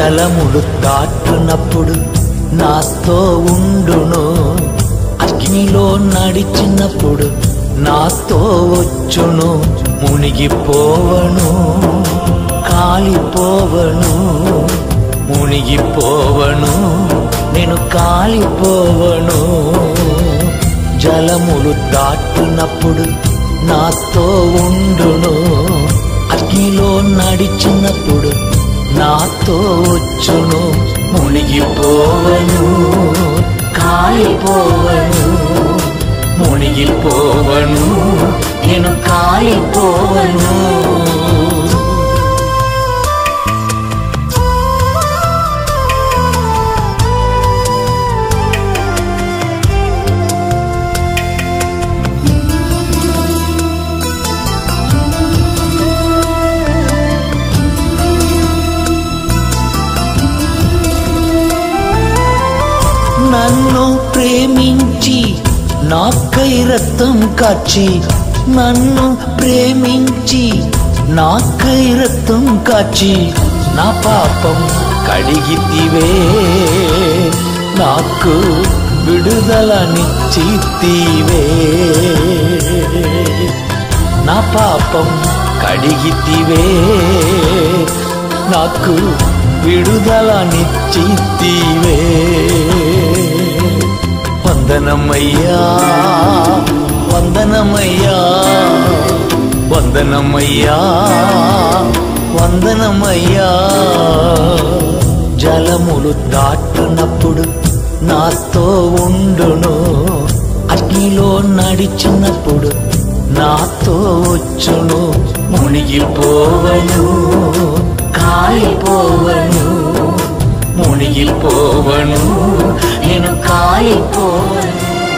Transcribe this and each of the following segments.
జలములు దాటునప్పుడు నాతో ఉండును అగ్నిలో నడిచినప్పుడు నాతో వచ్చును మునిగిపోవను కాలిపోవను మునిగిపోవను నేను కాలిపోవను జలములు దాటునప్పుడు నాతో ఉండును అగ్నిలో నడిచినప్పుడు నాతో వచ్చును మునిగిపోవను కాలిపోవను మునిగిపోవను నేను కాలిపోవను నన్ను ప్రేమించి నాకై రక్తం కాచి నన్ను ప్రేమించి నాకై రక్తం కాచి నా పాపం కడిగితివే నాకు విడుదలనిచ్చితివే నా పాపం కడిగితివే నాకు విడుదలనిచ్చితివే వందనమయ్యా వందనమయ్యా వందనమయ్యా వందనమయ్యా జలములు దాటునప్పుడు నాతో ఉండును అగ్నిలో నడిచినప్పుడు నాతో వచ్చును మునిగిపోవను కాలిపోవను మునిగిపోవను నేను కాలిపోవను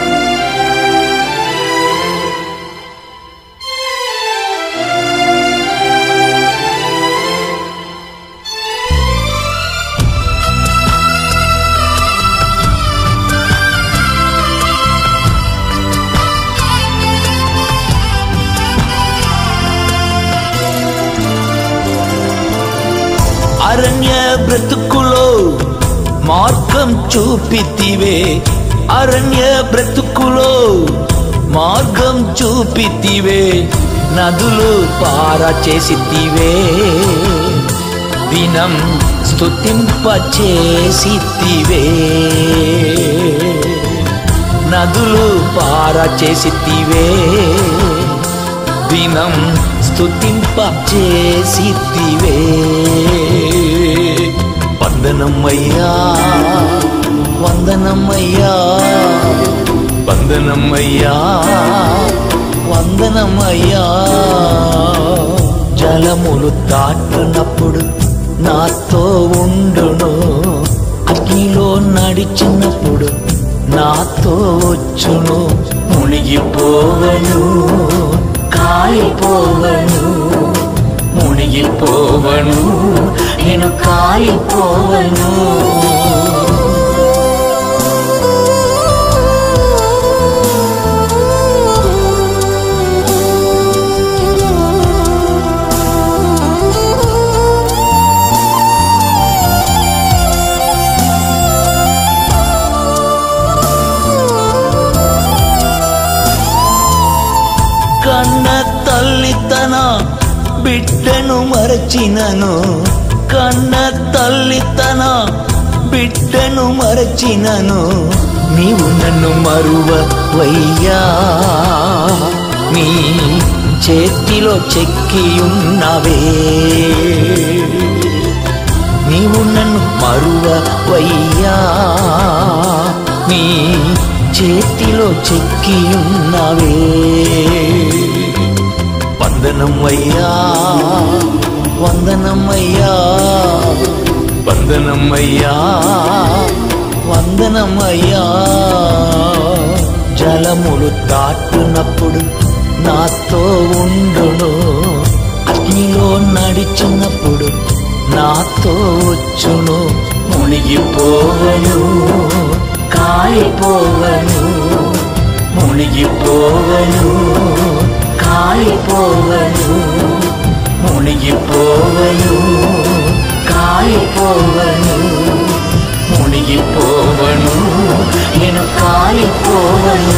అరణ్య బ్రతుకులో మార్గం చూపితివే అరణ్య బ్రతుకులో మార్గం చూపితివే నదులు పార చేసితివే దినం స్తుతింప చేసితివే నదులు పార చేసితివే దినం స్తుతింప చేసితివే వందనమయ్యా వందనమయ్యా వందనమయ్యా వందనమయ్యా జలములు దాటునప్పుడు నాతో ఉండును అగ్నిలో నడిచినప్పుడు నాతో వచ్చును మునిగిపోవను కాలిపోవను మునిగిపోవను నేను కాలిపోవను కన్న తల్లి తన బిడ్డను మరచినను కన్న తల్లి తన బిడ్డను మరచినను నీవు నన్ను మరువయ్యా నీ చేతిలో చెక్కి ఉన్నవే నీవు నన్ను మరువయ్యా నీ చేతిలో చెక్కి ఉన్నవే వందనమయ్యా వందనమయ్యా వందనమయ్యా వందనమయ్యా జలములు దాటునప్పుడు నాతో ఉండును అగ్నిలో నడిచినప్పుడు నాతో వచ్చును మునిగిపోవను కాలిపోవను మునిగిపోవను కాలిపోవను మునిగిపోవను కా కాలిపోవను మునిగిపోవను నేను కాలిపోవను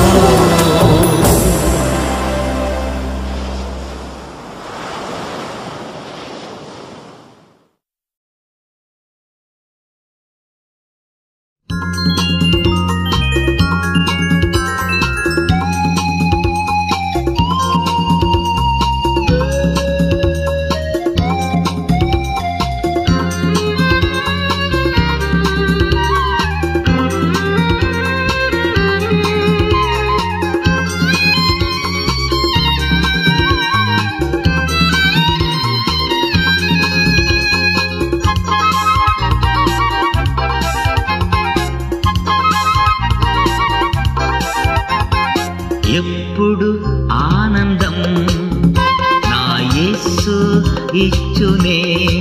ఎప్పుడు ఆనందం నా యేసు ఇచ్చునే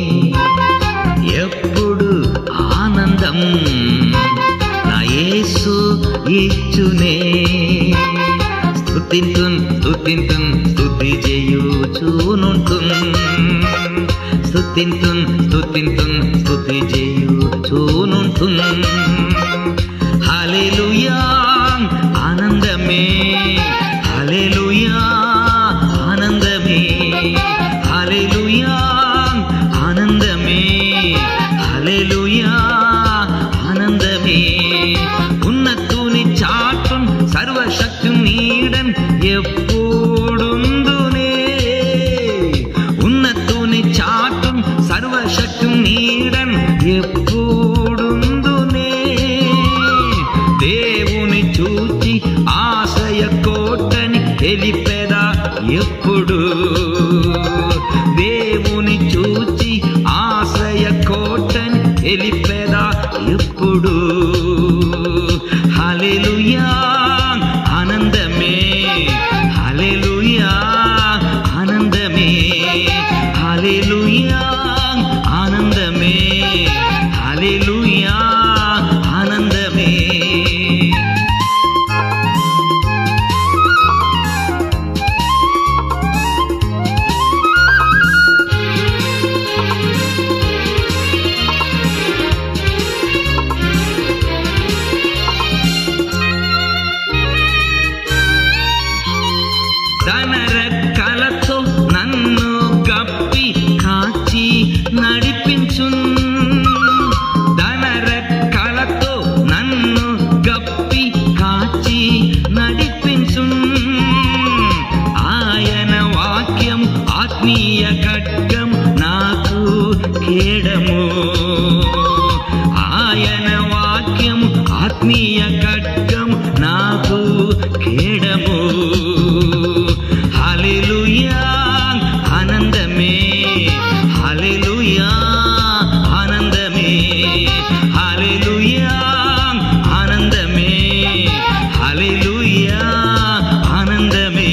ఎప్పుడు ఆనందం నా యేసు ఇచ్చునే స్తుతింతున్ స్తుతింతున్ స్తుతి చేయుచునుంటున్ స్తుతింతున్ స్తుతింతున్ స్తుతి చేయుచునుంటున్ హల్లెలూయా ఆనందమే హల్లెలూయా ఆనందమే హల్లెలూయా ఆనందమే హల్లెలూయా ఆనందమే ఉన్నతుని చాటున్ సర్వశక్తి నీడన్ ఎప్పుడుందునే ఉన్నతుని చాటున్ సర్వశక్తి నీడన్ ఎప్పుడుందునే దేవుని చూచి ఆశయ కోటని తెలిపెదా ఎప్పుడు దేవుని చూచి ఆశయ కోటని తెలిపెదా ఎప్పుడు హల్లెలూయా ఆనందమే హల్లెలూయా ఆనందమే హల్లెలూయా ఆనందమే హల్లెలూయా ఆనందమే ధనరెక్కలతో నన్ను గప్పి కాచి నడిపించు ధనరెక్కలతో నన్ను గప్పి కాచి నడిపించు ఆయన వాక్యం ఆత్మీయ ఖడ్గం నాకు కేడము ఆయన వాక్యం ఆత్మీయ ఖడ్గం నాకు కేడము హల్లెలూయా ఆనందమే హల్లెలూయా ఆనందమే హల్లెలూయా ఆనందమే హల్లెలూయా ఆనందమే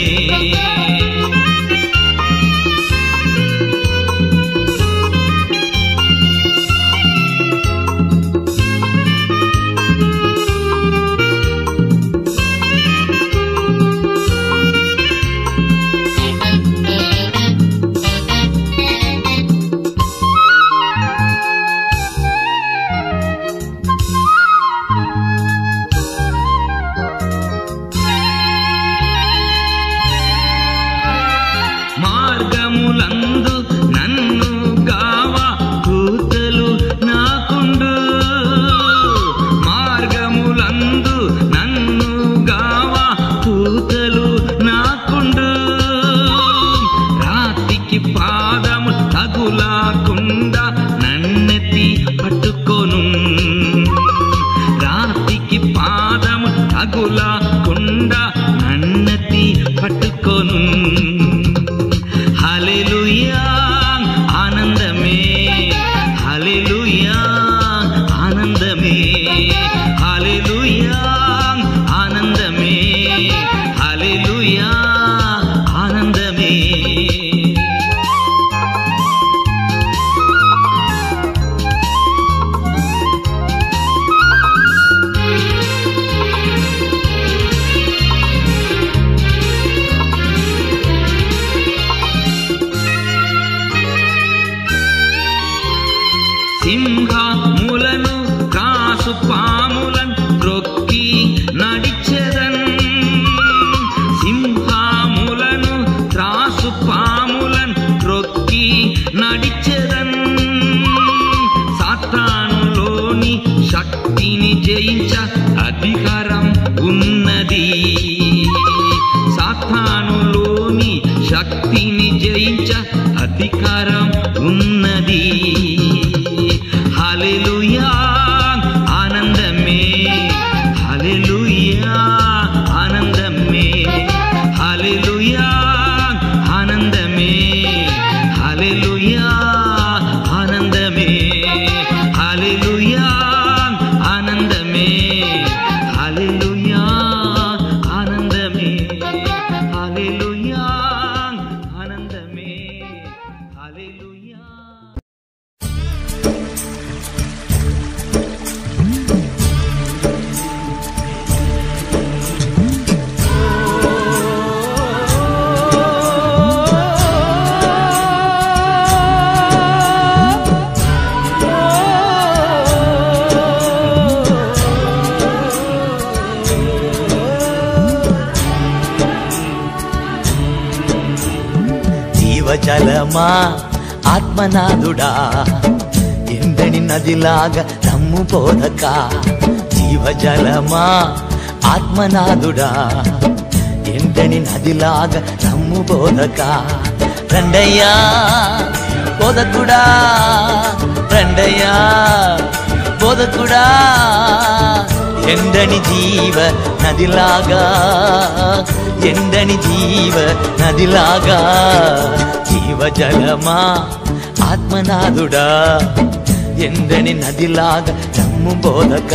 ప్రతీకారం ఉన్నది హల్లెలూయా ఆనందమే హల్లెలూయా ఆనందమే హల్లెలూయా ఆనందమే హల్లెలూయా ఆనందమే హల్లెలూయా ఆనందమే హల్లెలూయా ఆనందమే హల్లెలూయా ఆనందమే హల్లెలూయా జీవజలమా ఆత్మనాథుడా ఎండని నదిలాగా నమ్ము బోధక జీవజలమా ఆత్మనాథుడా ఎండని నదిలాగా నమ్ము బోధక రండయ్యా బోధకుడా రండయ్యా బోధకుడా ఎండని జీవ నదిలాగా ఎండని జీవ నదిలాగా జీవజలమా ఆత్మనాథుడా ఎండని నదిలాగా నమ్ము బోధక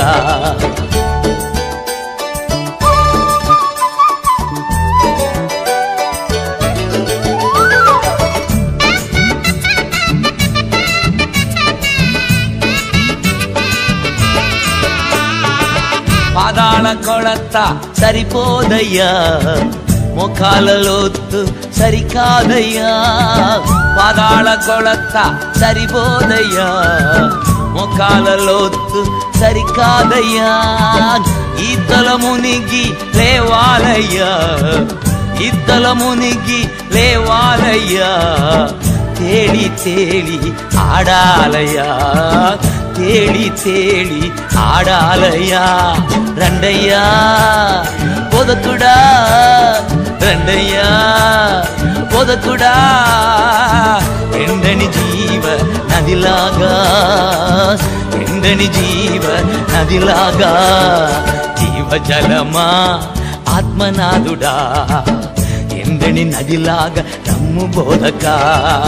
పాదాల కొళత సరిపోదయ్యా ముఖాల లోతు సరికాదయ్యా పాదాల కొళత సరిపోదయ్యా ముఖాల లోతు సరికాదయ్యా ఈతల మునిగి లేవాలయ్యా ఈతల మునిగి లేవాలయ్యా తేలి తేలి ఆడాలయ్యా తేలి తేలి ఆడాలయ్యా రండయ్యా పొదకుడా రండయ్యా పొదకుడా ఎండని జీవ నదిలాగా ఎండని జీవ నదిలాగా జీవజలమా ఆత్మనాథుడా ఎండని నదిలాగా నమ్ము బోధకా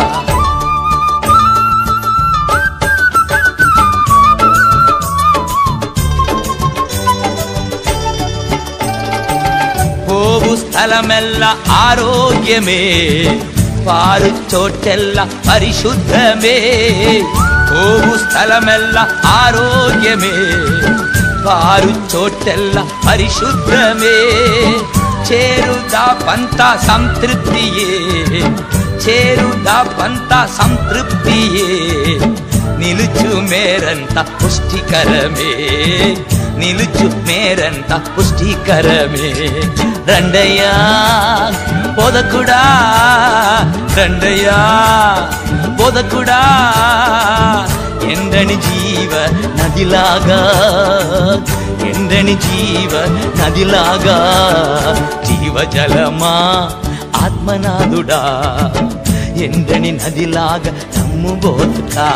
పోవు స్థలమెల్ల ఆరోగ్యమే పారు చోటెల్ల పరిశుద్ధమే పోవు స్థలమెల్ల ఆరోగ్యమే పారు చోటెల్ల పరిశుద్ధమే చేరుదా పంత సంతృప్తియే చేరుదా పంత సంతృప్తియే నిలుచు మేరంత పుష్టికరమే నిలుచు మేరంత పుష్టికరమే రండయ్యా బోధకుడా రండయ్యా బోధకుడా ఎండని జీవ నదిలాగా ఎండని జీవ నదిలాగా జీవజలమా ఆత్మనాథుడా ఎండని నదిలాగా నమ్ము బోధకా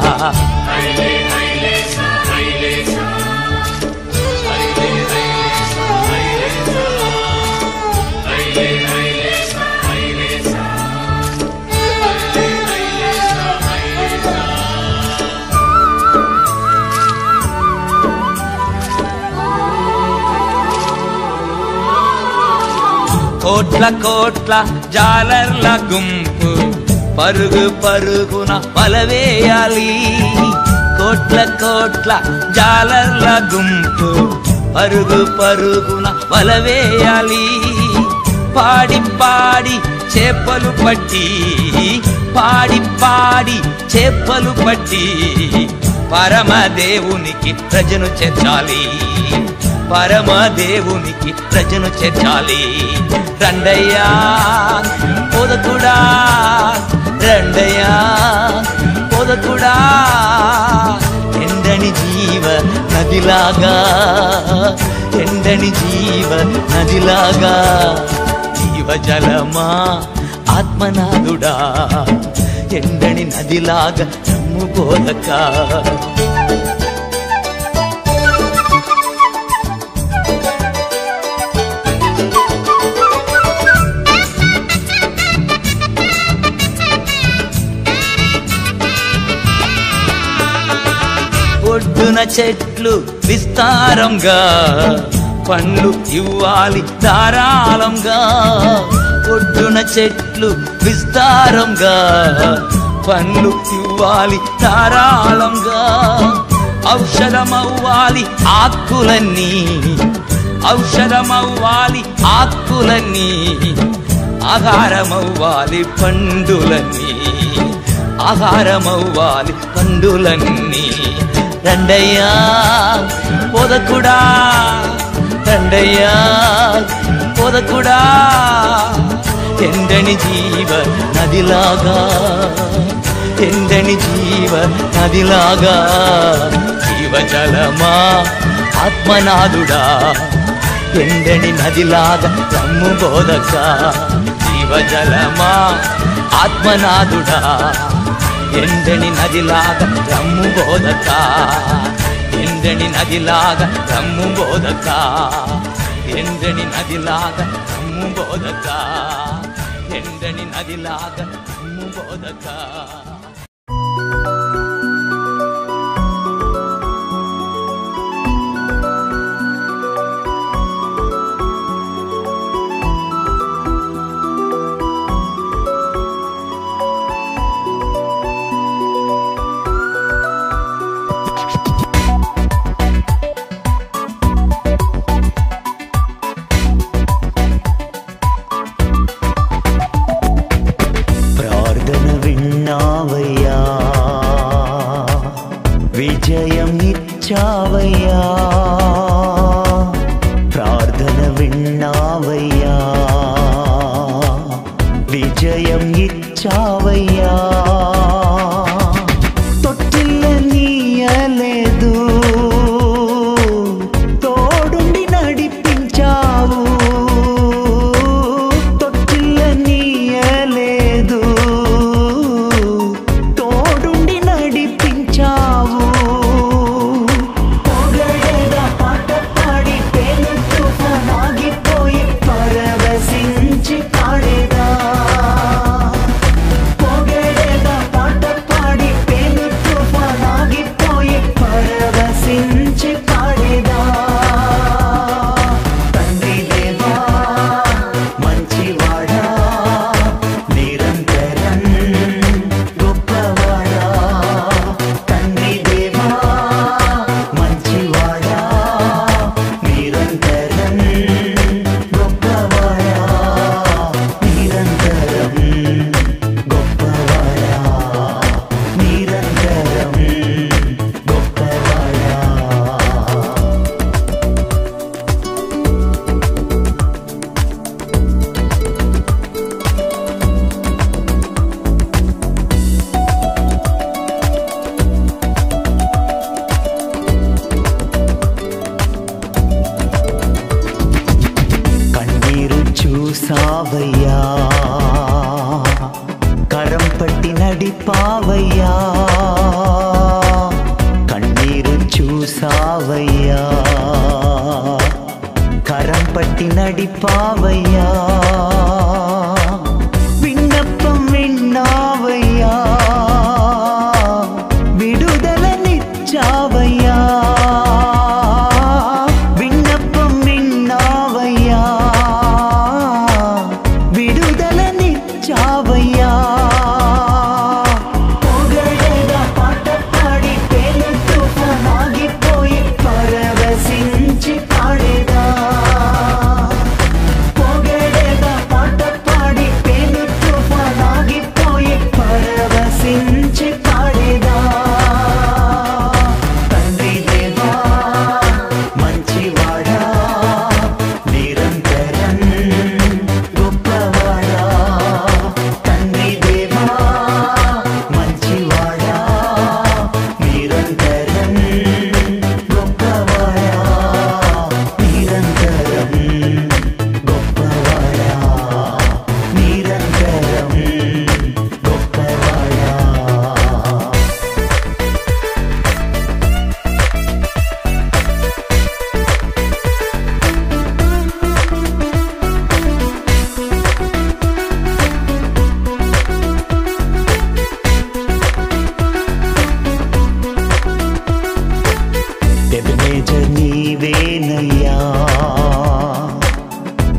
కోట్ల కోట్ల జాలర్ల గుంపు పరుగు పరుగున వలవేయాలి కోట్ల కోట్ల జాలర్ల గుంపు పరుగు పరుగున వలవేయాలి పాడి పాడి చేపలు పట్టి పాడి పాడి చేపలు పట్టి పరమదేవునికి ప్రజను చేర్చాలి పరమదేవునికి ప్రజను చేర్చాలి రండయ్యా పొదకుడా రండయ్యా పొదకుడా ఎండని జీవ నదిలాగా ఎండని జీవ నదిలాగా జీవజలమా ఆత్మనాథుడా ఎండని నదిలాగా నమ్ము బోధక ఒడ్డున చెట్లు విస్తారంగా పండ్లు ఇవ్వాలి ధారాళంగా ఒడ్డున చెట్లు విస్తారంగా పండ్లు ఇవ్వాలి ధారాళంగా ఔషధమవ్వాలి ఆకులన్నీ ఔషధమవ్వాలి ఆకులన్నీ ఆహారమవ్వాలి పండులన్నీ ఆహారమవ్వాలి పండులన్నీ రండయ్యా పొదకుడా రండయ్యా పొదకుడా ఎండని జీవ నదిలాగా ఎండని జీవ నదిలాగా జీవజలమా ఆత్మనాథుడా ఎండని నదిలాగా రమ్ము బోధక జీవజలమా ఆత్మనాథుడా ఎండని నదిలాగా రమ్ము బోధక ఎండని నదిలాగా రమ్ము బోధక ఎండని నదిలాగా రమ్ము బోధక ఎండని నదిలాగా రమ్ము బోధక ప్రార్థన విన్నావయ్యా విజయం ఇచ్చావయ్యా ప్రార్థన విన్నావయ్యా విజయం ఇచ్చావయ్యా తొట్టిల్ల నీయలేదు తోడుండి నడిపించావు తొట్టిల్ల నీయలేదు తోడుండి నడిపించావు పొగడేద పాట పాడి పేరు తుఫానాగిపోయి పరవశించి పాడేదా పొగడేద పాట పాడి పేరు తుఫానాగిపోయి పరవశించి పాడేదా తండ్రి దేవా మంచివాడా నిరంతరం గొప్పవాడా తండ్రి దేవా మంచివాడా నిరంతరం గొప్పవాడా నిరంతరం గొప్పవాడా నిరంతరం గొప్పవాడా కన్నీరు చూసావయ్యా కరం పట్టి నడిపావయ్యా కన్నీరు చూసావయ్యా కరం పట్టి నడిపావయ్యా విన్నప్పం విన్నావయ్యా విడుదలనిచ్చావయ్యా విన్నప్పం విన్నావయ్యా విడుదలనిచ్చావయ్యా పొగడేద పాట పాడి పేలు తుఫానాగిపోయి పరవశించి పాడేదా పొగడేద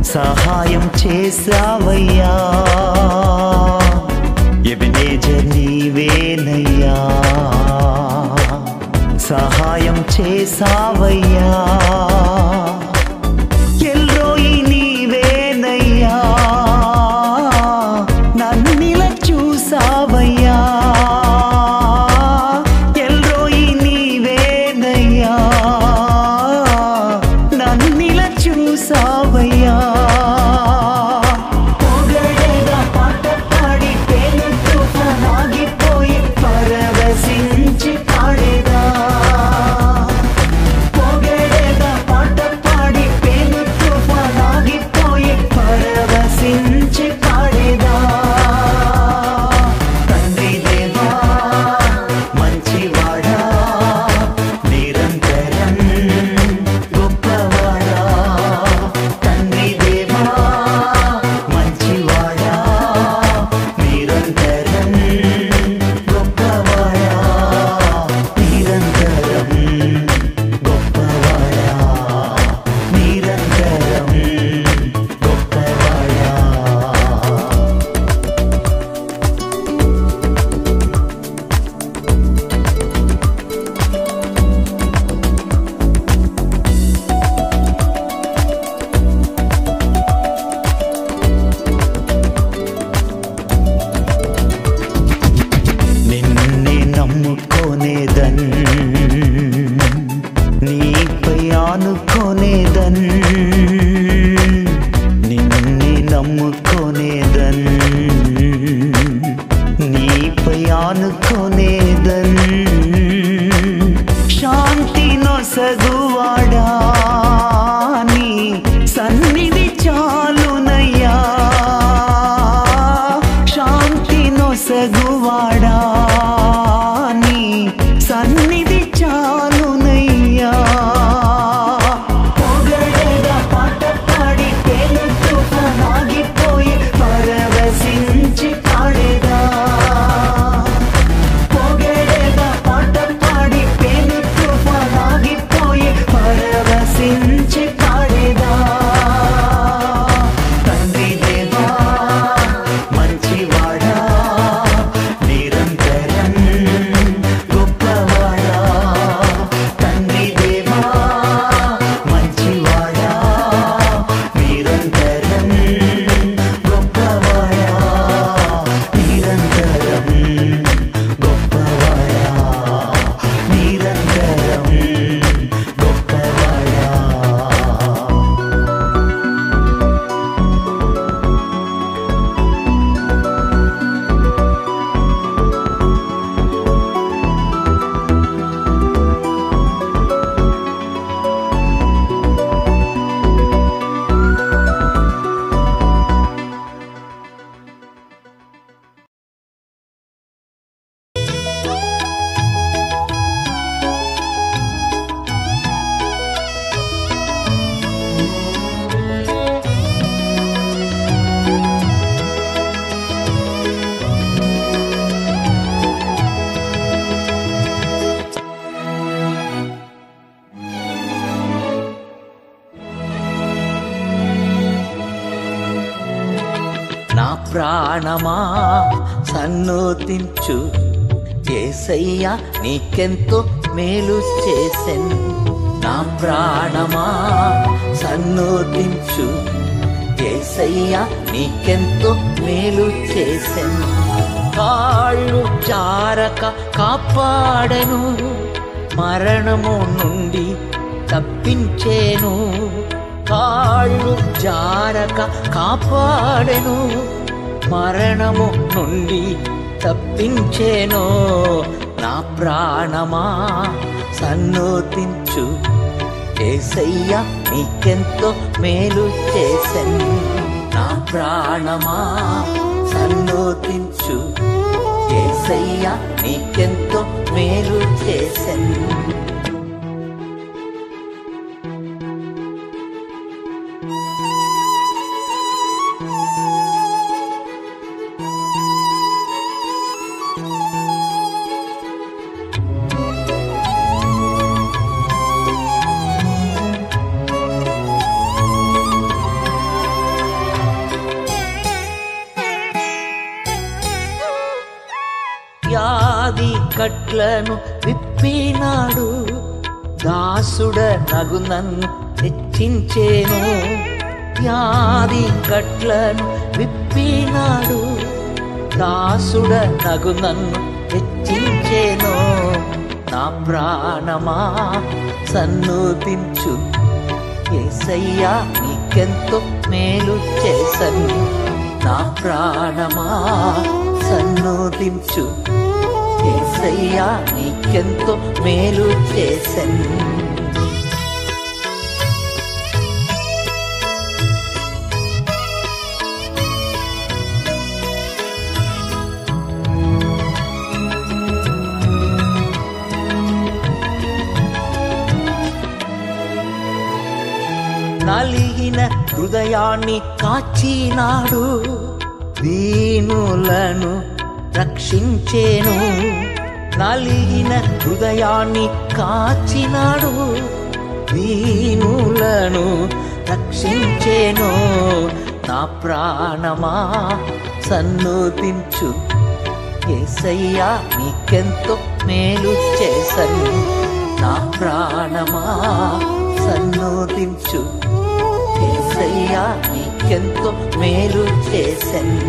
సహాయం చేసావయ్యా ఎబినేజర్ నీవేనయ్యా సహాయం చేసావయ్యా ఎల్రోయి నీవేనయ్యా నన్నిల చూసావయ్యా ఎల్రోయి నీవేనయ్యా నన్నిల చూసావయ్యా పొగడేగా పాట పాడి పేరు తుఫానాగిపోయి పరవశించి పాడేదా పొగడేగా పాట పాడి పేరు తుఫానాగిపోయి పరవశించి పాడేదా తండ్రి దేవా మంచివాడా నిరంతరం గొప్పవాడా తండ్రి దేవా మంచివాడా నిరంతరం గొప్పవాడా నిరంతరం గొప్పవాడా నిరంతరం గొప్పవాడా నిన్నే నమ్ముకోనేదన్ నీపై ఆనుకోనేదన్ నిన్నే నమ్ముకోనేదన్ నీపై ఆనుకోనేదన్ శాంతి నొసగువాడా నీ సన్నిధి చాలునయ్యా శాంతి నొసగువాడా నీ సన్నిధి చాలునయ్యా పొగడేగా పాట పాడి పేరు తుఫానాగిపోయి పరవశించి పాడేదా పొగడేగా పాట పాడి పేరు తుఫానాగిపోయి పరవశించి పాడేదా తండ్రి దేవా మంచివాడా నిరంతరం గొప్పవాడా తండ్రి దేవా మంచివాడా నిరంతరం గొప్పవాడా నిరంతరం గొప్పవాడా నిరంతరం గొప్పవాడా నా ప్రాణమా సన్నోతించు ఏసయ్యా నీకెంతో మేలు చేసెన్ నా ప్రాణమా సన్నోతించు ఏసయ్యా నీకెంతో మేలు చేసెన్ కాళ్ళు జారక కాపాడను మరణము నుండి తప్పించేను కాళ్ళు జారక కాపాడెను మరణము నుండి తప్పించేను నా ప్రాణమా సన్నోతించు ఏసయ్యా నీకెంతో మేలు చేసెన్ నా ప్రాణమా సన్నోతించు ఏసయ్యా నీకెంతో మేలు చేసెన్ వ్యాధి కట్లను విప్పినాడు దాసుడ నగు నన్ను హెచ్చించేను వ్యాధి కట్లను విప్పినాడు దాసుడ నగు నన్ను హెచ్చించేను నా ప్రాణమా సన్నుతించు ఏసయ్యా నీకెంతో మేలు చేసను నా ప్రాణమా సన్నుతించు ఏసయ్యా నీకెంతో మేలు చేసను నలిగిన హృదయాన్ని కాచినాడు దీనులను రక్షించేను నలిగిన హృదయాన్ని కాచినాడు దీనులను రక్షించేను నా ప్రాణమా సన్నుతించు ఏసయ్యా నీకెంతో మేలు చేసను నా ప్రాణమా సన్నుతించు ఏసయ్యా నీకెంతో మేలు చేసను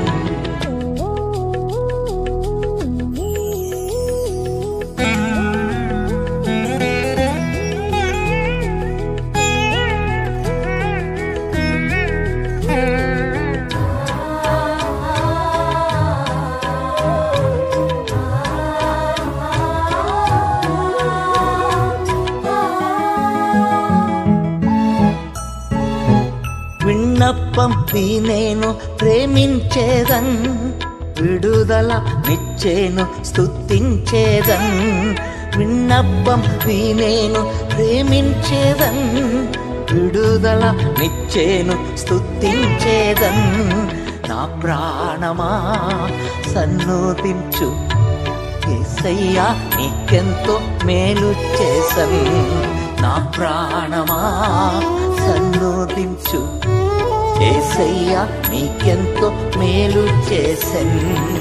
విన్నప్పం నేను ప్రేమించేదన్ విడుదల నిచ్చేను స్తుతించేదన్ విన్నప్పం నేను ప్రేమించేదన్ విడుదల నిచ్చేను స్తుతించేదన్ నా ప్రాణమా సన్నుతించు ఏసయ్యా నీకెంతో మేలు చేసన్ నా ప్రాణమా సన్నుతించు ఏసయ్యా నీకెంతో మేలు చేసన్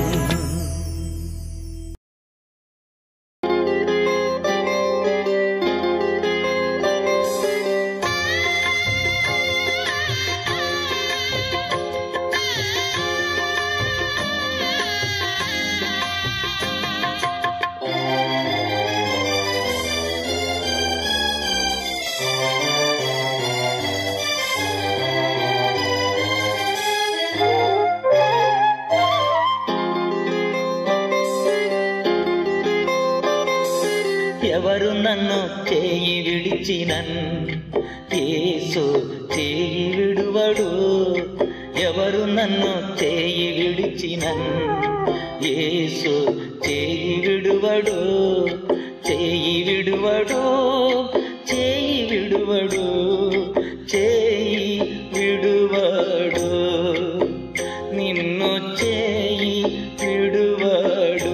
ఎవరు నన్ను చేయి విడిచినన్ యేసు చేయి విడువడు ఎవరు నన్ను చేయి విడిచినన్ యేసు చేయి విడువడు చేయి విడువడు చేయి విడువడు చేయి విడువడు నిన్ను చేయి విడువడు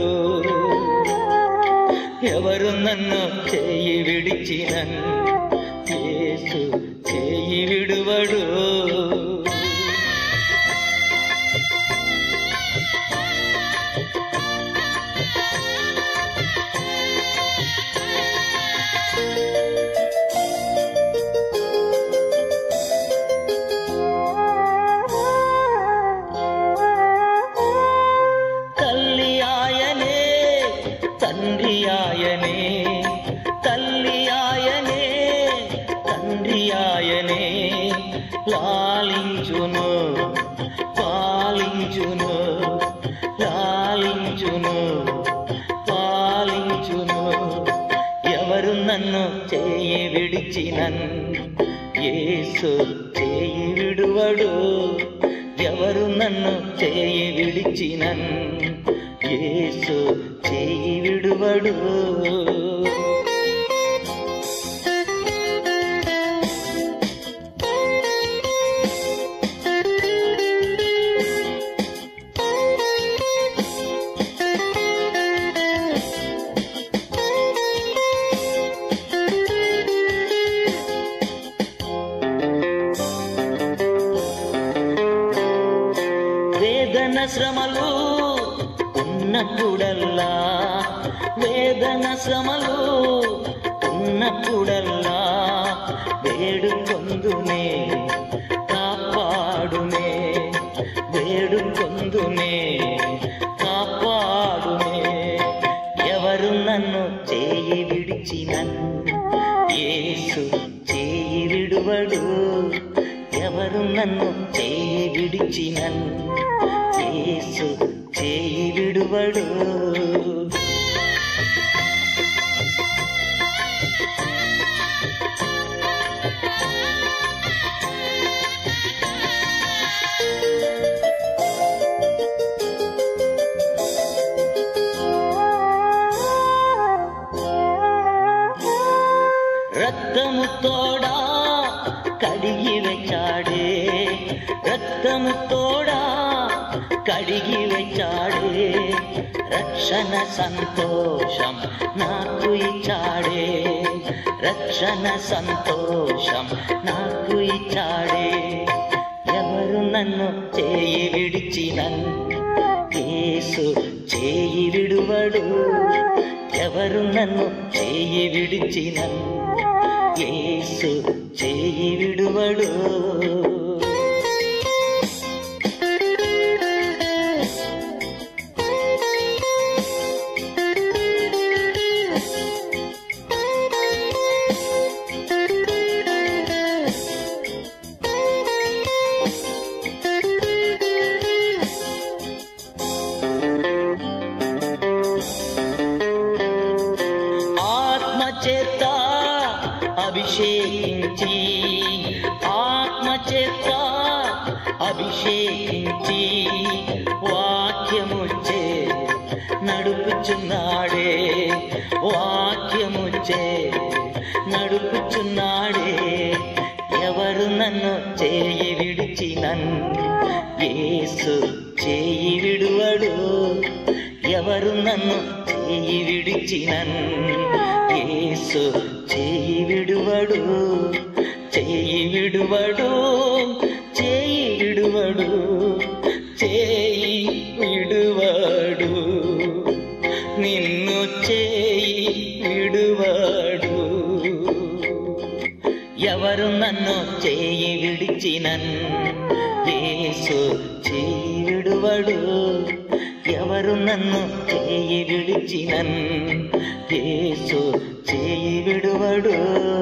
ఎవరు నన్ను చేయి విడిచినన్ యేసు చేయి విడువడు తల్లి ఆయనే తండ్రి ఆయనే తల్లి ఆయనే తండ్రి ఆయనే లాలించును పాలించును లాలించును పాలించును ఎవరు నన్ను చేయి విడిచినన్ యేసు చేయి విడువడు ఎవరు నన్ను చేయి విడిచినన్ యేసు చేయి విడువడు వేదన శ్రమలు ఉన్నప్పుడల్లా వేదన శ్రమలు ఉన్నప్పుడల్లా వేడుకొందునే కాపాడునే వేడుకొందునే కాపాడునే ఎవరు నన్ను చేయి విడిచినను యేసు చేయి విడువడు ఎవరు నన్ను చేయి విడిచినను యేసు చేయి విడువడు రక్తము తోడా కడిగి వెచ్చాడే రక్తము తోడా కడిగి వెచ్చాడే రక్షణ సంతోషం నాకు ఇచ్చాడే రక్షణ సంతోషం నాకు ఇచ్చాడే ఎవరు నన్ను చేయి విడిచినను యేసు చేయి విడువడు ఎవరు నన్ను చేయి విడిచినను యేసు చేయి విడువడు ఆత్మ చేత అభిషేకించి ఆత్మ చేత అభిషేకించి వాక్యముచ్చే నడుపుచున్నాడే వాక్యముచ్చే నడుపుచున్నాడే ఎవరు నన్ను చేయి విడిచి నన్ను యేసు చేయి విడువడు ఎవరు నన్ను చేయి విడిచినన్ యేసు చేయి విడువడు చేయి విడువడు చేయి విడువడు చేయి విడువడు నిన్ను చేయి విడువడు ఎవరు నన్ను చేయి విడిచినన్ యేసు చేయి విడువడు ఎవరు నన్ను చేయి విడిచినన్ యేసు చేయి విడువడు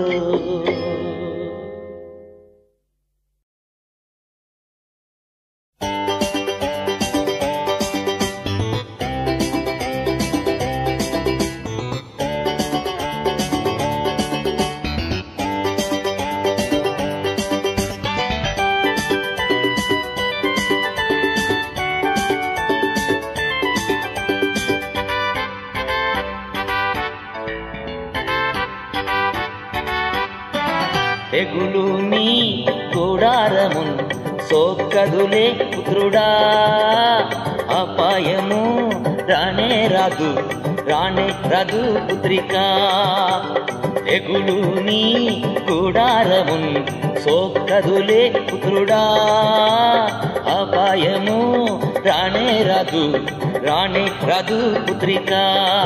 తెగులు నీ గుడారమున్ సోకదులే పుత్రుడా అపాయము రానే రాదు రానే రాదు పుత్రికా తెగులు నీ గుడారమున్ సోకదులే పుత్రుడా అపాయము రానే రాదు రానే రాదు పుత్రికా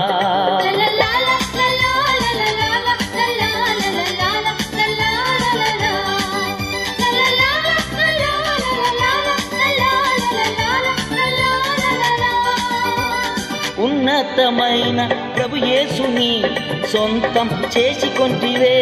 ఉన్నతమైన ప్రభు యేసుని సొంతం చేసి కొంటివే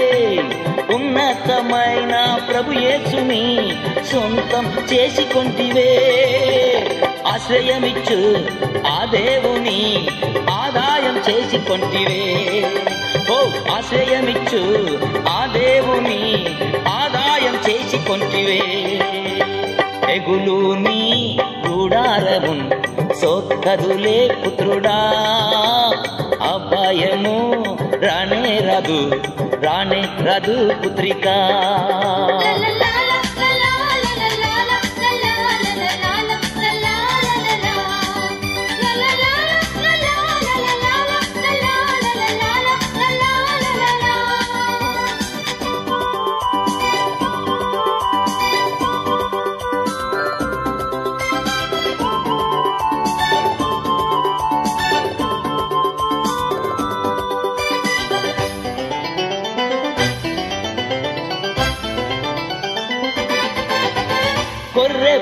ఉన్నతమైన ప్రభు యేసుని సొంతం చేసి కొంటివే ఆశ్రయమిచ్చు ఆ దేవుని ఆదాయం చేసి కొంటివే ఓ ఆశ్రయమిచ్చు ఆ దేవుని ఆదాయం చేసి కొంటివే తెగులు నీ గుడారమున్ సోక్కదులే పుత్రుడా అభయము రానే రదు రానే రదు పుత్రికా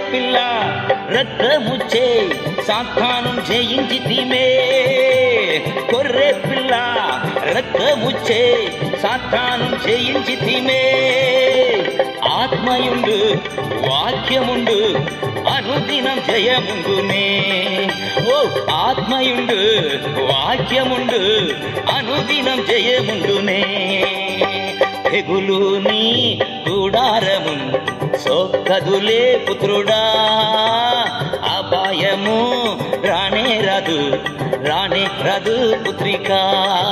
పిల్ల రక్తముచ్చే సాతానం జయించి తీమే కొర్రె పిల్ల రక్తముచ్చే సాతానం జయించి తీమే ఆత్మయుండు వాక్యముండు అనుదినం జయముండునే ఓ ఆత్మయుండు వాక్యముండు అనుదినం జయముండునే తెగులు నీ గుడారము సొక్కదులే పుత్రుడా అపాయము రానే రాదు రానే రాదు పుత్రికా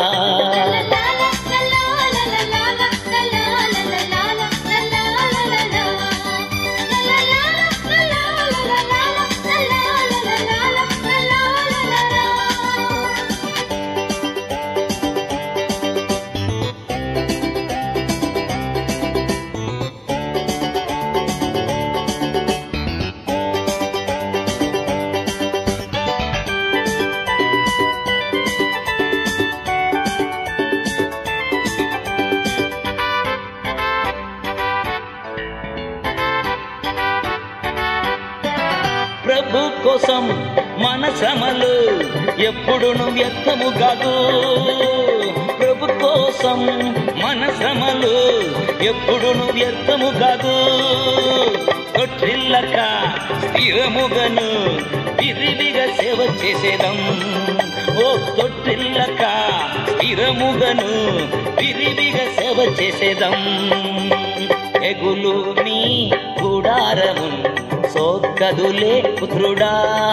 ప్రభు కోసం మన శ్రమలు ఎప్పుడును వ్యర్థము కాదు ప్రభు కోసం మన శ్రమలు ఎప్పుడును వ్యర్థము కాదు కొట్టిల్లక స్థిరముగను విరివిగా సేవ చేసేదం ఓ తొట్టిల్లక స్థిరముగను విరివిగా సేవ చేసేదం ఎగులు నీ గుడారము సోక్కదులే పుత్రుడా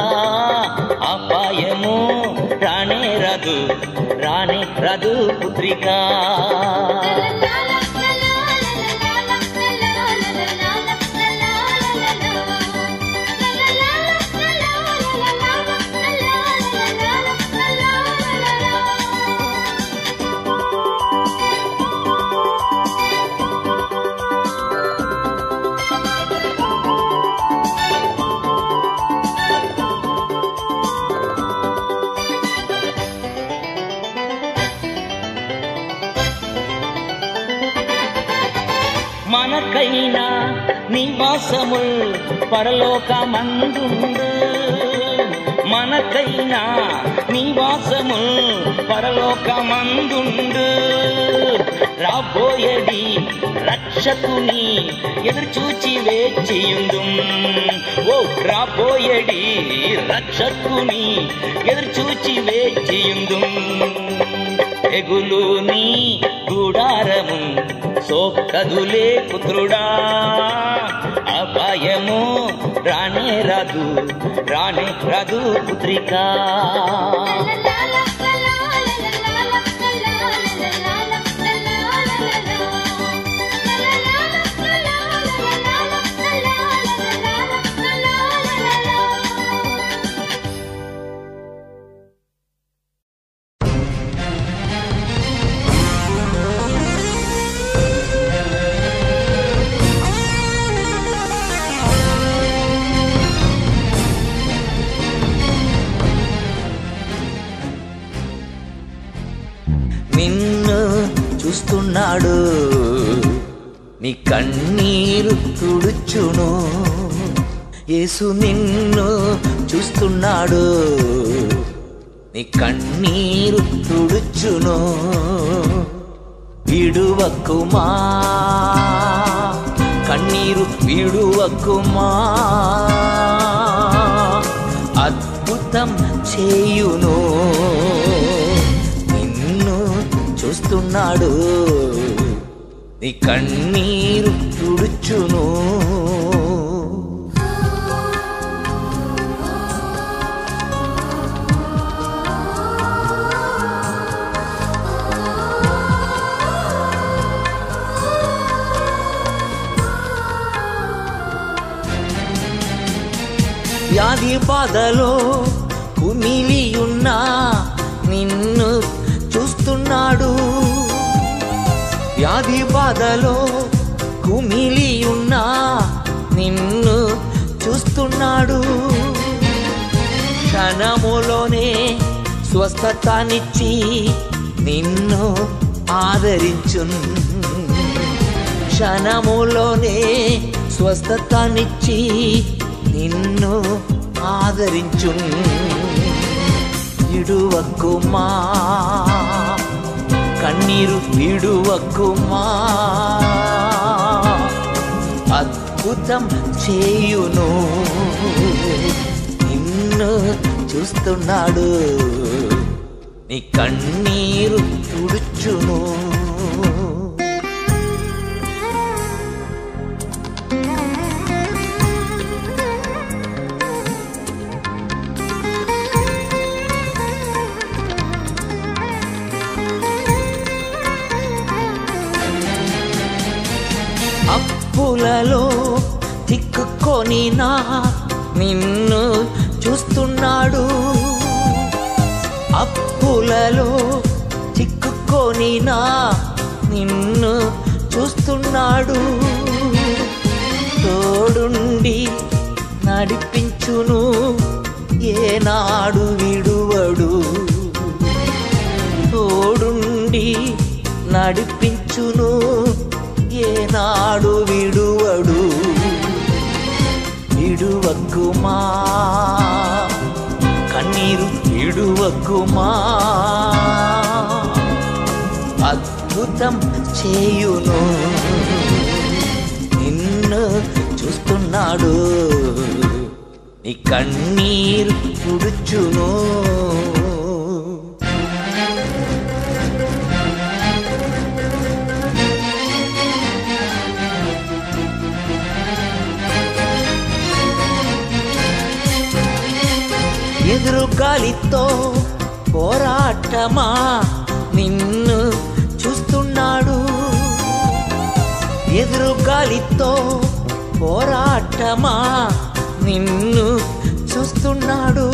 అపాయము రానే రదు రానే రదు పుత్రికా మనకైనా నివాసముల్ పరలోకమందుండు మనకైనా నివాసముల్ పరలోకమందుండు రాబోయేది రక్షకుని ఎదురు చూచి వేచియుందు ఓ రాబోయేడి రక్షకుని ఎదురు చూచి వేచియుందు ఎగులు నీ గుడారము సోక్కదులే పుత్రుడా అపాయము రానే రాదు రానే రాదు పుత్రికా నిన్ను చూస్తున్నాడు నీ కన్నీరు తుడుచును యేసు నిన్ను చూస్తున్నాడు నీ కన్నీరు తుడుచును విడువకుమా కన్నీరు విడువకుమా అద్భుతం చేయును నిన్ను చూస్తున్నాడు నీ కన్నీరు తుడుచును వ్యాధి బాధలో కుమిలి ఉన్నా నిన్ను చూస్తున్నాడు వ్యాధి బాధలో కుమిలి ఉన్నా నిన్ను చూస్తున్నాడు క్షణములోనే స్వస్థతానిచ్చి నిన్ను ఆదరించున్ క్షణములోనే స్వస్థతానిచ్చి ఆదరించు విడువక్కుమా కన్నీరు విడువక్కుమా అద్భుతం చేయును నిన్ను చూస్తున్నాడు నీ కన్నీరు తుడుచును అప్పులలో తిక్కుకొని నా నిన్ను చూస్తున్నాడు అప్పులలో చిక్కుకొని నా నిన్ను చూస్తున్నాడు తోడుండి నడిపించును ఏనాడు విడువడు తోడుండి నడిపించును ఏనాడు విడువడు విడువక్కుమా కన్నీరు విడువక్కుమా అద్భుతం చేయును నిన్ను చూస్తున్నాడు నీ కన్నీరు తుడుచును ఎదురు గాలితో పోరాటమా నిన్ను చూస్తున్నాడు ఎదురు గాలితో పోరాటమా నిన్ను చూస్తున్నాడు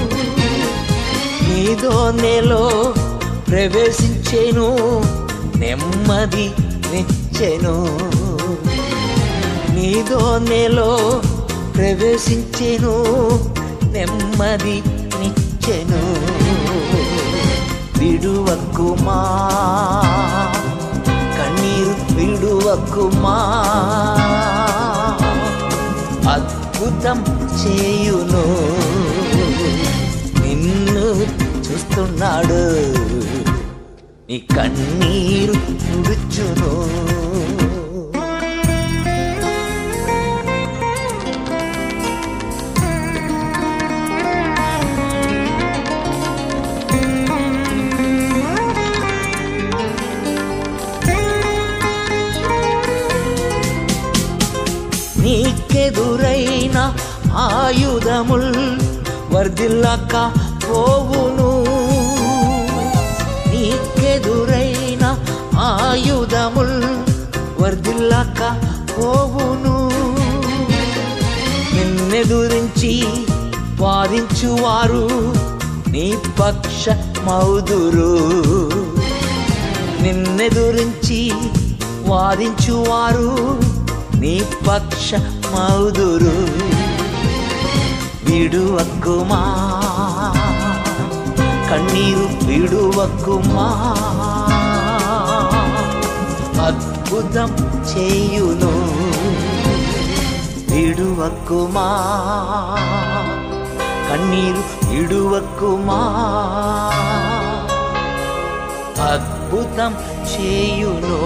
నీదో నెలో ప్రవేశించేను నెమ్మది నిచ్చెను నీదో నెలో ప్రవేశించెను నెమ్మది నిచ్చెను విడువక్కుమా కన్నీరు విడువక్కుమా అద్భుతం చేయును నిన్ను చూస్తున్నాడు నీ కన్నీరు తుడుచును నీకెదురైన ఆయుధముల్ వర్ధిల్లక పోవును నీకెదురైన ఆయుధముల్ వర్ధిల్లక పోవును నిన్నెదురించి వాదించువారు నీ పక్ష మౌదురు నిన్నెదురించి వాదించువారు నీ పక్ష మౌదురు విడువక్కుమా కన్నీరు విడువక్కుమా అద్భుతం చేయును విడువక్కుమా కన్నీరు విడువక్కుమా అద్భుతం చేయును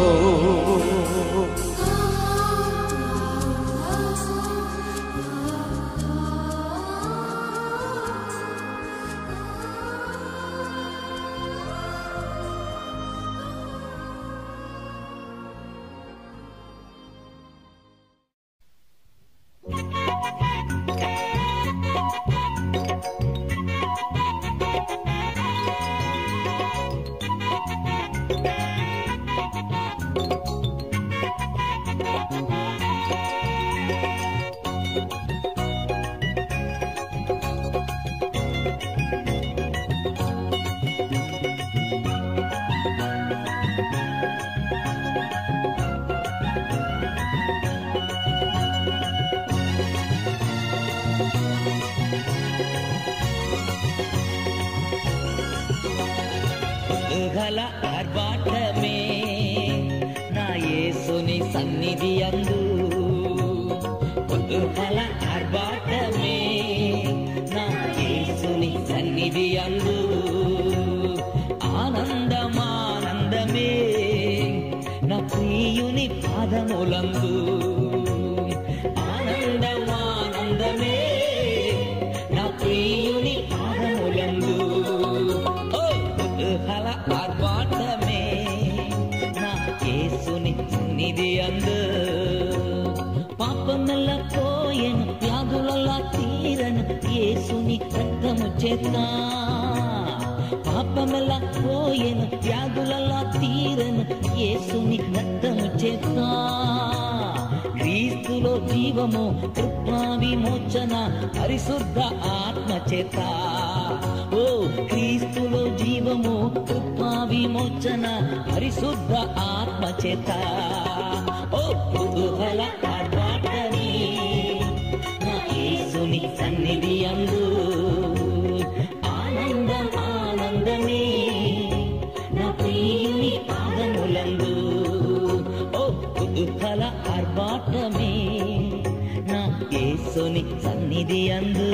గల ఆర్భాటమే నా యేసుని సన్నిధి అందు కుతూహల ఆర్భాటమే నా అందు ఆనందమానందమే నా ప్రియుని పాదములందు ఆనందమానందమే నా ప్రియుని పాదములందు ఓ కుతూహల ఆర్భాటమే నా యేసుని సన్నిధి అందు పాపమెల్ల పోయెను వ్యాధులలా తీరను యేసుని రక్తము చేత పాపమెల్ల పోయెను వ్యాధులలా తీరను యేసుని రక్తము చేత క్రీస్తులో జీవము కృపా విమోచన పరిశుద్ధ ఆత్మ చేత ఓ క్రీస్తులో జీవము కృపా విమోచన పరిశుద్ధ ఆత్మ చేత ఓ కుతూహల ఆర్భాటమే నా యేసుని సన్నిధి అందు ఆనందం ఆనందమే నా ప్రియుని పాదములందు ఓ కుతూహల ఆర్భాటమే నా యేసుని సన్నిధి అందు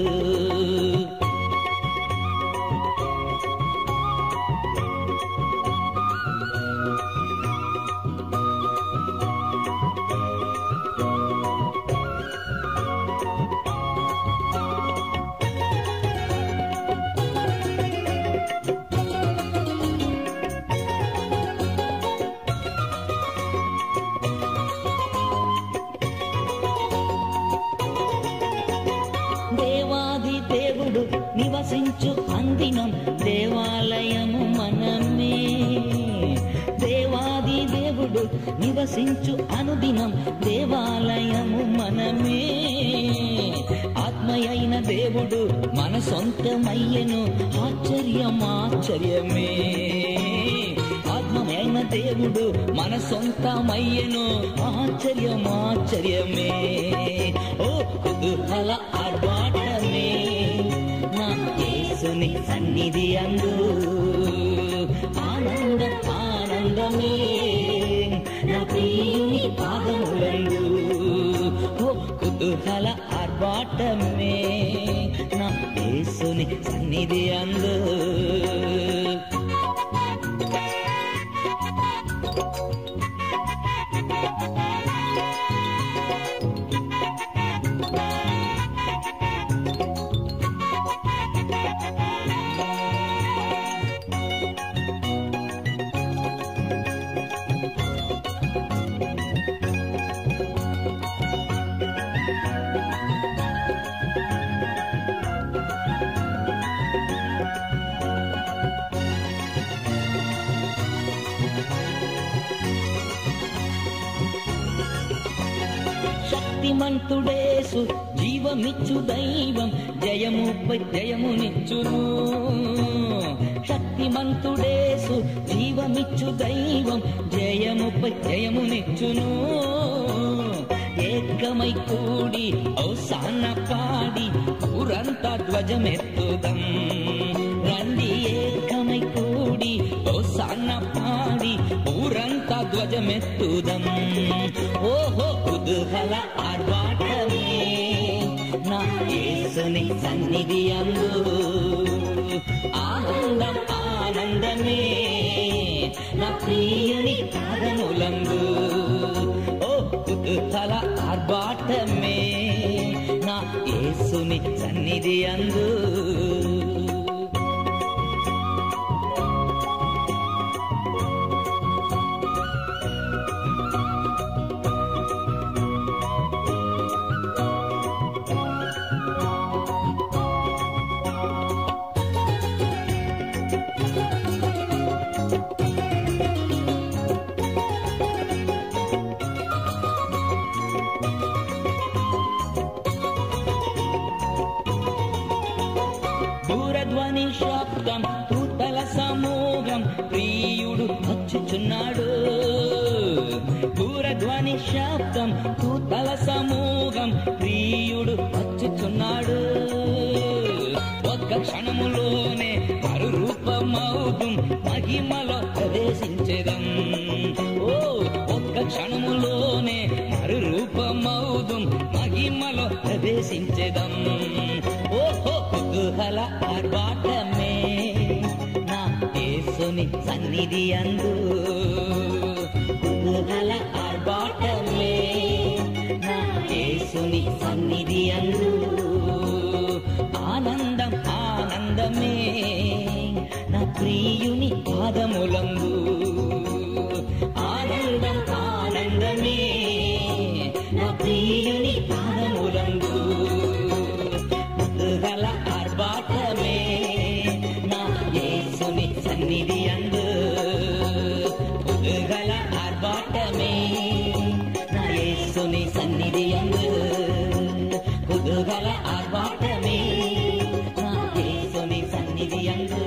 దేవాది దేవుడు నివసించు అందినం దేవాలయము మనమే దేవాది దేవుడు నివసించు అనుదినం దేవాలయము మనమే ఆత్మయైన దేవుడు మన సొంతమయ్యను ఆశ్చర్యం ఆశ్చర్యమే ఆత్మమైన దేవుడు మన సొంతమయ్యను ఆశ్చర్యం ఆశ్చర్యమే ఓ కుతూహల ఆర్భాటమే నా యేసుని సన్నిధి అందు ఆనందం ఆనందమే నా ప్రియుని పాదములందు ఓ కుతూహల ఆర్భాటమే నా యేసుని సన్నిధి అందు శక్తిమంతుడేసు జీవమిచ్చు దైవం జయముపై జయమునిచ్చును శక్తిమంతుడేసు జీవమిచ్చు దైవం జయముపై జయమునిచ్చును ఏకమై కూడి ఔసాన పాడి ఊరంతా ధ్వజమెత్తుదం రండి ఏకమై కూడి ఔసాన పాడి ఊరంతా ధ్వజమెత్తుదం ఓహో కుతూహల ఆర్భాటమే నా యేసుని సన్నిధి అందు ఆనందం ఆనందమే నా ప్రియుని పాదములందు ఓ కుతూహల ఆర్భాటమే నా యేసుని సన్నిధి అందు దూరధ్వని శబ్దం తూతల సమూహం ప్రియుడు వచ్చుచున్నాడు దూరధ్వని శబ్దం తూతల సమూహం ప్రియుడు వచ్చుచున్నాడు ఒక్క క్షణములోనే మరు రూపమౌదు మహిమలో ప్రవేశించేదం ఓ ఒక్క క్షణములోనే మరు రూపమౌదు మహిమలో ప్రవేశించేదం ఓహో కుతూహల ఆర్భాటమే సన్నిధి అందు కుతూహల ఆర్భాటమే నా యేసుని సన్నిధి అందు ఆనందం ఆనందమే నా ప్రియుని పాదములందు ఆనందం ఆనందమే నా ప్రియుని పాదములందు కుతూహల ఆర్భాటమే నా యేసుని సన్నిధి అందు కుతూహల ఆర్భాటమే నా యేసుని సన్నిధి అందు కుతూహల ఆర్భాటమే నా యేసుని సన్నిధి అందు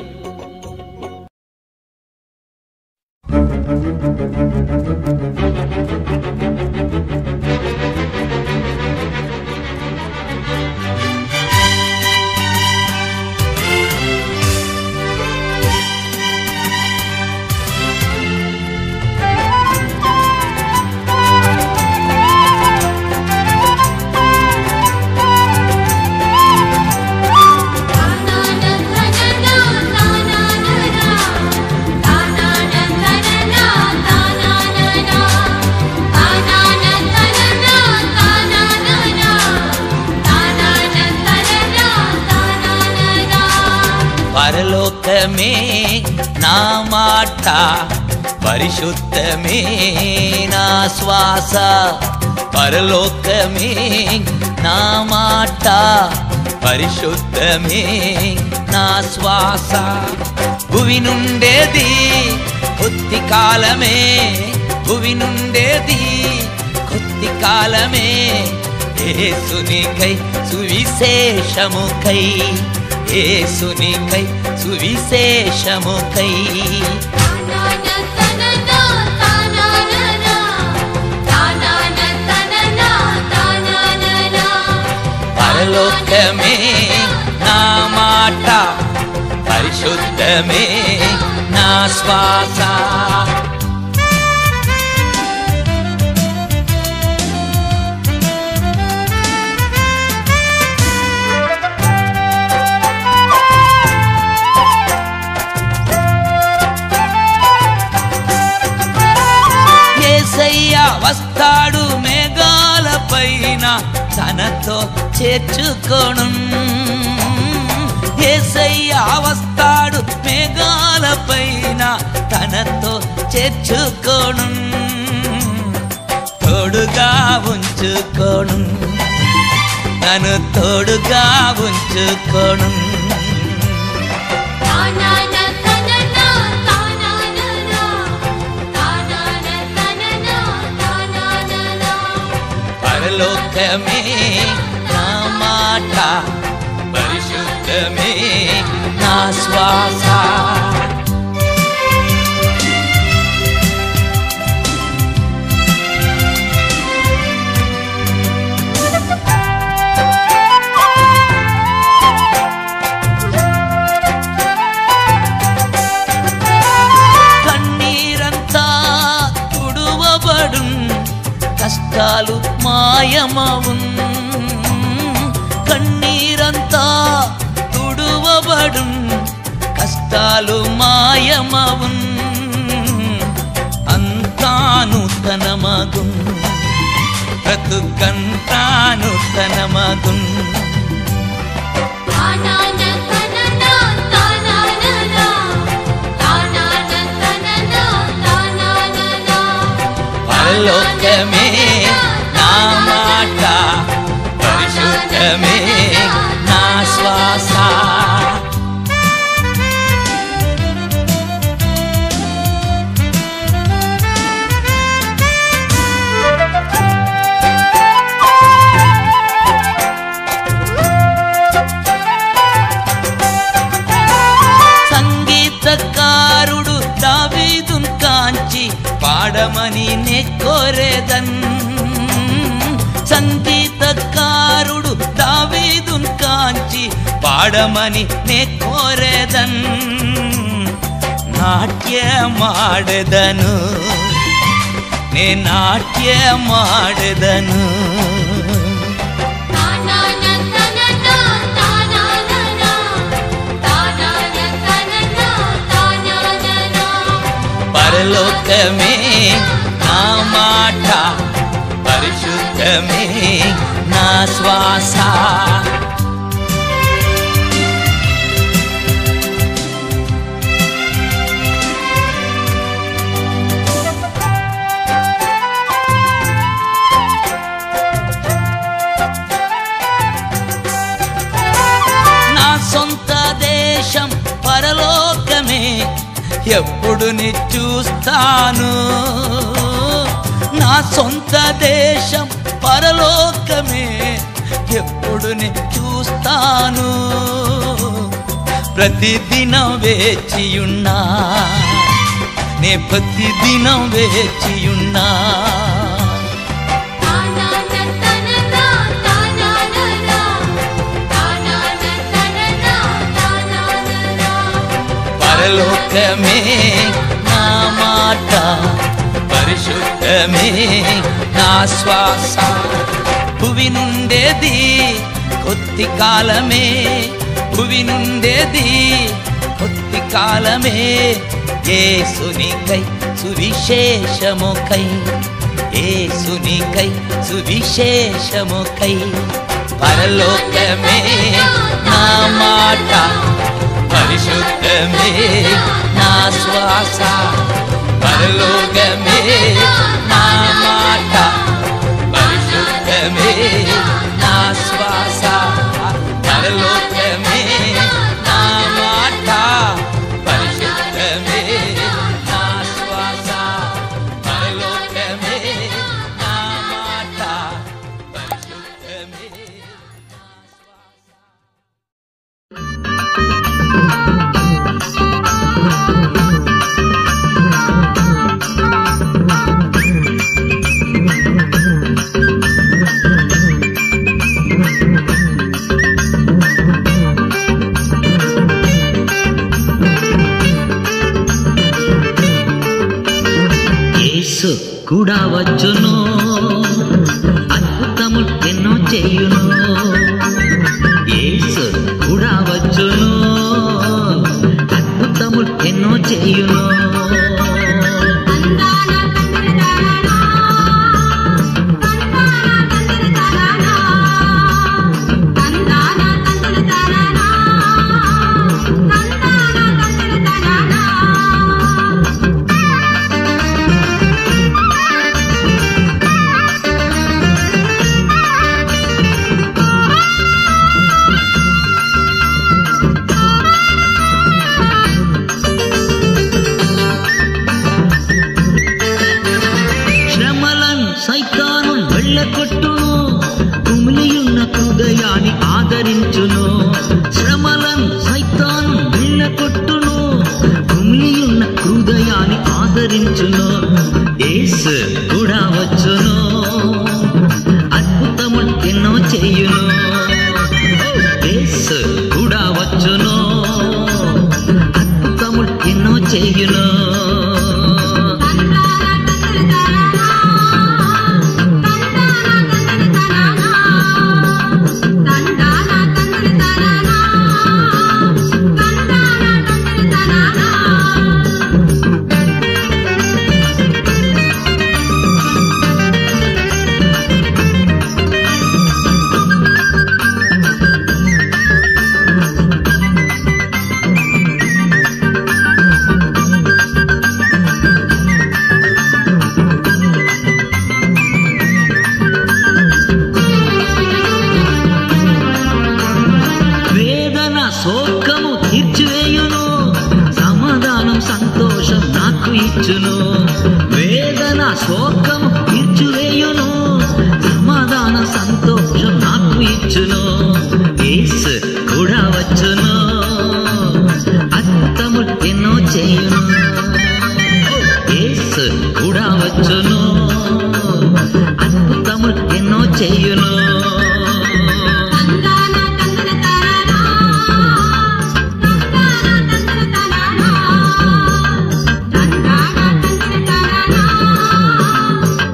పరలోకమే నా మాట పరిశుద్ధమే నా శ్వాస పరలోకమే నా మాట పరిశుద్ధమే నా శ్వాస భువి నుండేది కొద్ది కాలమే భువి నుండేది కొద్ది కాలమే ఏసునికై సువిశేషముకై ఏసునికై సువిశేషముకై పరలోకమే నా మాట పరిశుద్ధమే నా శ్వాస ఏసయ్య వస్తాడు మేఘాల పైన తనతో చేర్చుకోను ఏసయ్య వస్తాడు మేఘాల పైన తనతో చేర్చుకోను తోడుగా ఉంచుకోను నన్ను తోడుగా ఉంచుకోను పరలోకమే నా మాట పరిశుద్ధమే నా శ్వాస కన్నీరంతా తుడువబడు కష్టాలు మాయమవున్ కన్నీరంతా తుడువబడు కష్టాలు మాయమవున్ అంతా నూతనమగున్ బ్రతుకంతా నూతనమగున్ పరలోకమే నా మాట పరిశుద్ధమే నా శ్వాస సంగీతకారుడు దావీదున్ కాంచి పాడమని నే కోరేదన్ సంగీతకారుడు దావీదున్ కాంచి పాడమని నే కోరేదన్ నాట్యమాడదను నే నాట్యమాడదను పరలోకమే నా మాట పరిశుద్ధమే నా శ్వాస నా సొంత దేశం పరలోకమే ఎప్పుడు నీ చూస్తాను నా సొంత దేశం పరలోకమే ఎప్పుడు నీ చూస్తాను ప్రతిదినం వేచియున్నా నే ప్రతిదినం వేచియున్నా పరలోకమే నా మాట పరిశుద్ధమే నా శ్వాస భువి నుండేది కొద్ది కాలమే భువి నుండేది కొద్ది కాలమే ఏసునికై సువిశేషముకై ఏసునికై సువిశేషముకై పరలోకమే నా మాట పరిశుద్ధమే నా శ్వాస పరలోకమే నా మాట పరిశుద్ధమే నా శ్వాస పరలోకమే నా మాట పరిశుద్ధమే నా శ్వాస పరలోకమే నా మాట పరిశుద్ధమే నా శ్వాస యేసు కూడా వచ్చును అద్భుతము ఎన్నో చేయును యేసు కూడా వచ్చును అద్భుతము ఎన్నో చేయును శ్రమలను సైతాను వెళ్ళగొట్టును కుమిలియున్న హృదయాన్ని ఆదరించును శ్రమలను సైతాను వెళ్ళగొట్టును కుమిలియున్న హృదయాన్ని ఆదరించును యేసు కూడా వచ్చును అద్భుతము ఎన్నో చేయును యేసు కూడా వచ్చును అద్భుతము ఎన్నో చేయును వేదన శోకము తీర్చివేయును సమాధానం సంతోషం నాకు ఇచ్చును వేదన శోకము తీర్చివేయును సమాధాన సంతోషం నాకు ఇచ్చును యేసు కూడా వచ్చును అద్భుతము ఎన్నో చేయును యేసు కూడా వచ్చును అద్భుతము ఎన్నో చేయును తందాన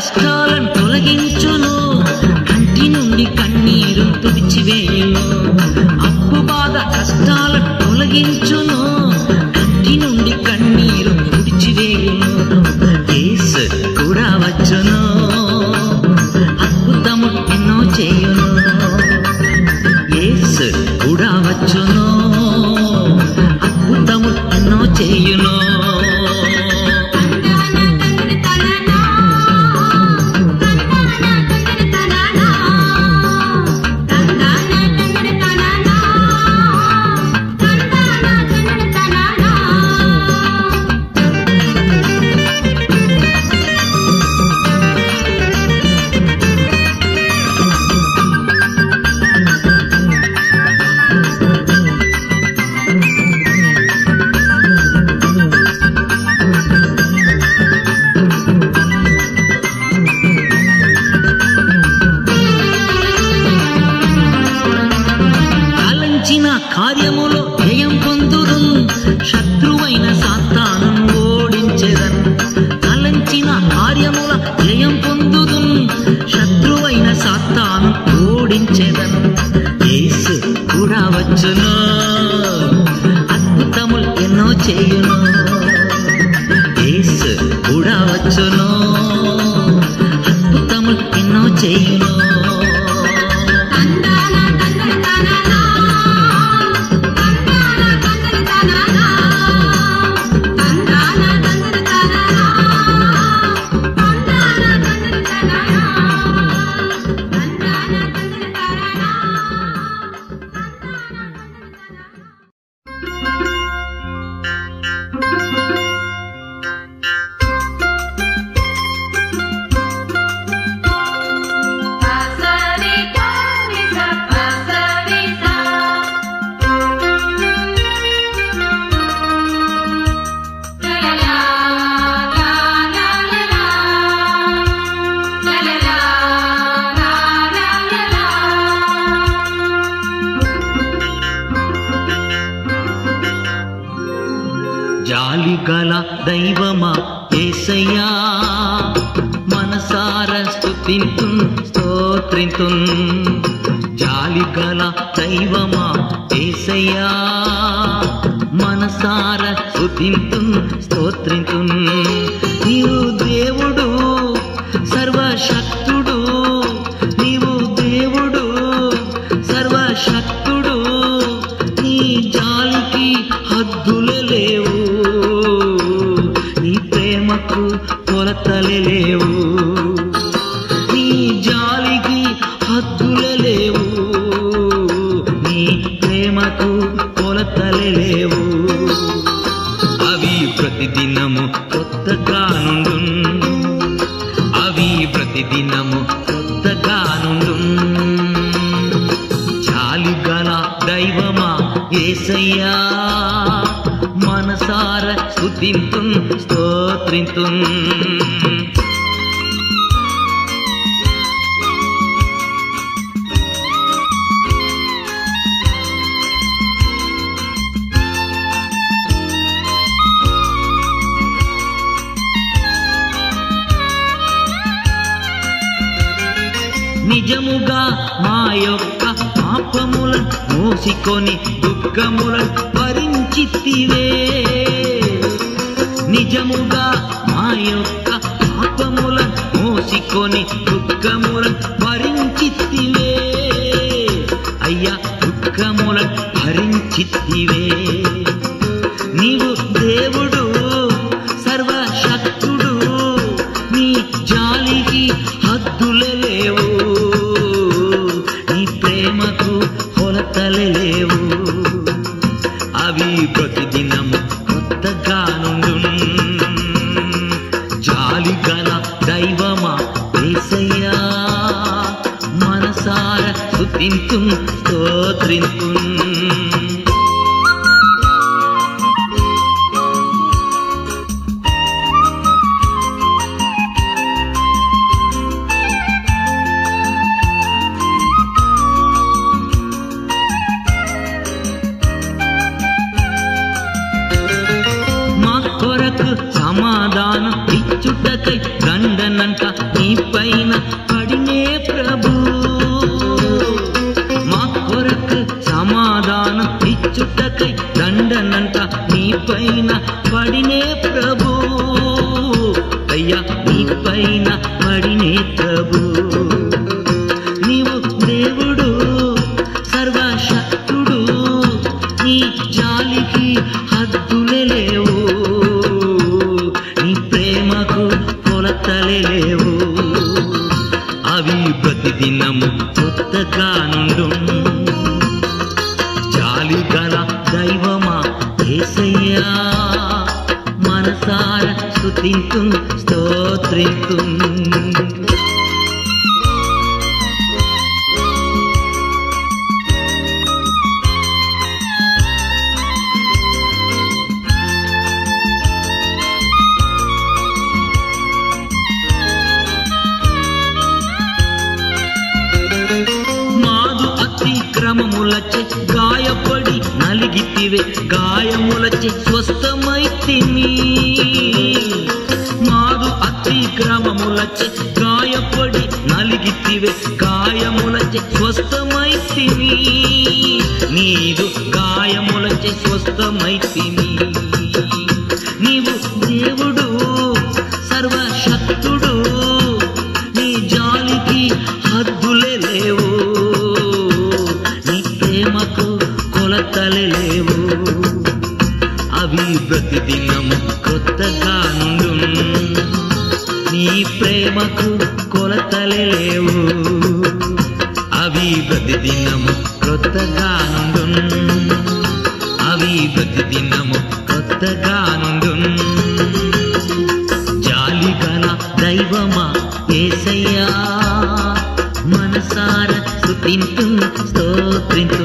కష్టాలను తొలగించును కంటి నుండి కన్నీరు తుడిచివేయును అప్పు బాధ కష్టాలను తొలగించును కంటి నుండి కన్నీరు తుడిచివేయును యేసు కూడా వచ్చును అద్భుతము ఎన్నో చేయును యేసు కూడా వచ్చును అద్భుతము ఎన్నో చేయును తలంచిన కార్యములో జయం పొందుదు శత్రువైన సాతాను ఓడించెదన్ తలంచిన కార్యముల జయం పొందుదు శత్రువైన సాతాను ఓడించెదన్ యేసు కూడా వచ్చును అద్భుతములు ఎన్నో చేయును యేసు కూడా వచ్చును అద్భుతములు ఎన్నో చేయును జాలిగల దైవమా ఏసయ్యా మనసార స్తుతింతు స్తోత్రింతు జాలిగల దైవమా ఏసయ్యా మనసార స్తుతింతు స్తోత్రింతు నీవు దేవుడు సర్వశక్తుడు నీవు దేవుడు సర్వశక్తుడు నీ జాలికి హద్దులే లేవు నీ ప్రేమకు కొలతలే లేవు నీ జాలికి హద్దులే లేవు నీ ప్రేమకు కొలతలే లేవు అవి ప్రతిదినము కొత్తగా నుండు అవి ప్రతిదినము కొత్తగా నుండు చాలుగల దైవమా ఏసయ్యా మనసార స్తుతింతు స్తోత్రింతు నిజముగా మా యొక్క పాపముల మోసికొని దుఃఖముల భరించితివే నిజముగా మా యొక్క పాపముల మోసికొని దుఃఖముల భరించితివే అయ్యా దుఃఖముల భరించితివే నీవు దేవుడు సర్వశక్తుడు నీ జాలికి హద్దులే లేవు నీ ప్రేమకు కొలతలే లేవు అవి ప్రతిదినము కొత్తగా నుండు జాలి గల దైవమా ఏసయ్యా మనసార స్తుతింతు స్తోత్రింతు మా కొరకు సమాధానం ఇచ్చుటకై దండనంట నీ నీ పైన పడినే ప్రభు మా కొరకు సమాధానం ఇచ్చుటకై దండనంట నీ పైన పడినే ప్రభు అయ్యా నీ పైన పడినే ప్రభు నీవు దేవుడు సర్వశక్తుడు నీ జాలికి హద్దులే లేవు నీ ప్రేమకు కొలతలే లేవు అవి ప్రతిదినము కొత్తగా నుండు జాలి గల దైవమా ఏసయ్యా మనసార స్తుతింతు స్తోత్రింతు మాదు అతిక్రమములచే గాయపడి నలిగితివే గాయములచే స్వస్థమైతిమి మాదు అతిక్రమములచే గాయపడి నలిగితివే గాయములచే స్వస్థమైతిమి నీదు గాయములచే స్వస్థమైతిమి నీవు దేవుడు సర్వశక్తుడు నీ జాలికి హద్దులే లేవు నీ ప్రేమకు కొలతలే లేవు అవి ప్రతిదినము కొత్తగా నుండు నీ ప్రేమకు కొలతలే లేవు అవి ప్రతిదినము కొత్తగా నుండు అవి ప్రతిదినము కొత్తగా నుండు జాలి గల దైవమా ఏసయ్యా మనసార స్తుతింతు స్తోత్రింతు